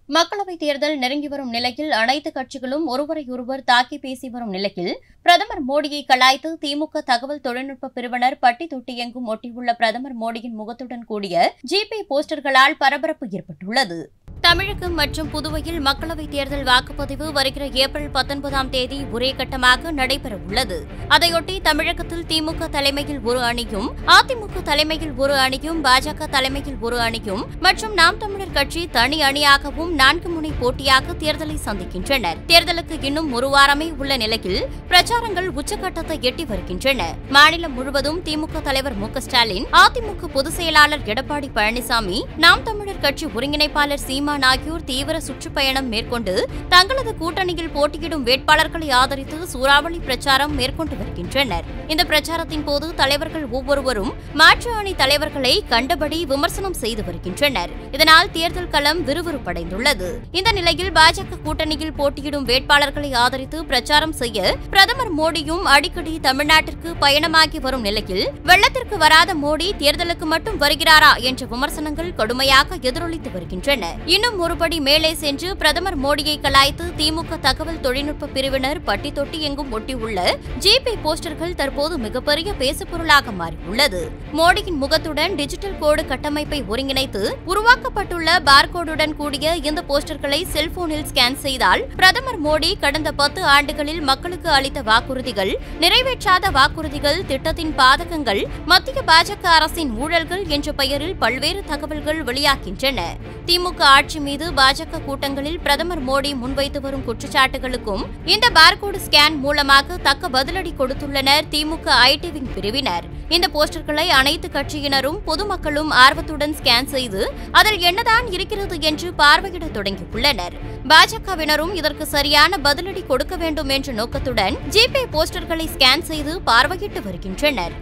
மக்களவைத் தேர்தல் நெருங்கி வரும் நிலையில் அனைத்து கட்சிகளும் ஒருவரையொருவர் தாக்கி பேசி வரும் நிலையில் பிரதமர் மோடியை கலாய்த்து திமுக தகவல் தொழில்நுட்ப பிரிவினர் பட்டி தொட்டி எங்கும் ஒட்டியுள்ள பிரதமர் மோடியின் முகத்துடன் கூடிய ஜிபே போஸ்டர்களால் பரபரப்பு ஏற்பட்டுள்ளது தமிழகம் மற்றும் புதுவையில் மக்களவைத் தேர்தல் வாக்குப்பதிவு வருகிற ஏப்ரல் பத்தொன்பதாம் தேதி ஒரே கட்டமாக நடைபெறவுள்ளது அதையொட்டி தமிழகத்தில் திமுக தலைமையில் ஒரு அணியும் அதிமுக தலைமையில் ஒரு அணியும் பாஜக தலைமையில் ஒரு அணியும் மற்றும் நாம் தமிழர் கட்சி தனி அணியாகவும் நான்கு முனை போட்டியாக தேர்தலை சந்திக்கின்றனர் தேர்தலுக்கு இன்னும் ஒரு வாரமே உள்ள நிலையில் பிரச்சாரங்கள் உச்சக்கட்டத்தை எட்டி வருகின்றன மாநிலம் முழுவதும் திமுக தலைவர் மு க ஸ்டாலின் அதிமுக பொதுச் செயலாளர் எடப்பாடி பழனிசாமி நாம் தமிழர் கட்சி ஒருங்கிணைப்பாளர் சீமான் ஆகியோர் தீவிர சுற்றுப்பயணம் மேற்கொண்டு தங்களது கூட்டணியில் போட்டியிடும் வேட்பாளர்களை ஆதரித்து சூறாவளி பிரச்சாரம் மேற்கொண்டு வருகின்றனர் இந்த பிரச்சாரத்தின் போது தலைவர்கள் ஒவ்வொருவரும் மாற்று அணி தலைவர்களை கண்டபடி விமர்சனம் செய்து வருகின்றனர் இதனால் தேர்தல் களம் விறுவிறுப்படைந்துள்ளது இந்த நிலையில் பாஜக கூட்டணியில் போட்டியிடும் வேட்பாளர்களை ஆதரித்து பிரச்சாரம் செய்ய பிரதமர் மோடியும் அடிக்கடி தமிழ்நாட்டிற்கு பயணமாகி வரும் நிலையில் வெள்ளத்திற்கு வராத மோடி தேர்தலுக்கு மட்டும் வருகிறாரா என்ற விமர்சனங்கள் கடுமையாக எதிரொலித்து வருகின்றன இன்னும் ஒருபடி மேலே சென்று பிரதமர் மோடியை கலாய்த்து திமுக தகவல் தொழில்நுட்ப பிரிவினர் பட்டி தொட்டி எங்கும் ஒட்டியுள்ள ஜிபே போஸ்டர்கள் தற்போது மிகப்பெரிய பேசுபொருளாக மாறியுள்ளது மோடியின் முகத்துடன் டிஜிட்டல் கோடு கட்டமைப்பை ஒருங்கிணைத்து உருவாக்கப்பட்டுள்ள பார்கோடுடன் கூடிய இந்த போஸ்டர்களை செல்போனில் ஸ்கேன் செய்தால் பிரதமர் மோடி கடந்த பத்து ஆண்டுகளில் மக்களுக்கு அளித்த வாக்குறுதிகள் நிறைவேற்றாத வாக்குறுதிகள் திட்டத்தின் பாதகங்கள் மத்திய பாஜக அரசின் ஊழல்கள் என்ற பெயரில் பல்வேறு தகவல்கள் வெளியாகின்றன திமுக ஆட்சி மீது பாஜக கூட்டங்களில் பிரதமர் மோடி முன்வைத்து வரும் குற்றச்சாட்டுகளுக்கும் இந்த பார்கோடு ஸ்கேன் மூலமாக தக்க பதிலடி கொடுத்துள்ளனர் திமுக ஐடி விங் பிரிவினர் இந்த போஸ்டர்களை அனைத்து கட்சியினரும் பொதுமக்களும் ஆர்வத்துடன் ஸ்கேன் செய்து அதில் என்னதான் இருக்கிறது என்று பார்வையிட தொடங்கியுள்ளனர் பாஜகவினரும் இதற்கு சரியான பதிலடி கொடுக்க வேண்டும் என்ற நோக்கத்துடன் ஜிபே போஸ்டர்களை ஸ்கேன் செய்து பார்வையிட்டு வருகின்றனர்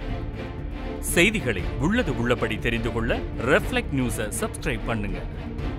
செய்திகளை உள்ளது உள்ளபடி தெரிந்து கொள்ள ரெஃப்ளெக்ட் நியூஸை சப்ஸ்கிரைப் பண்ணுங்க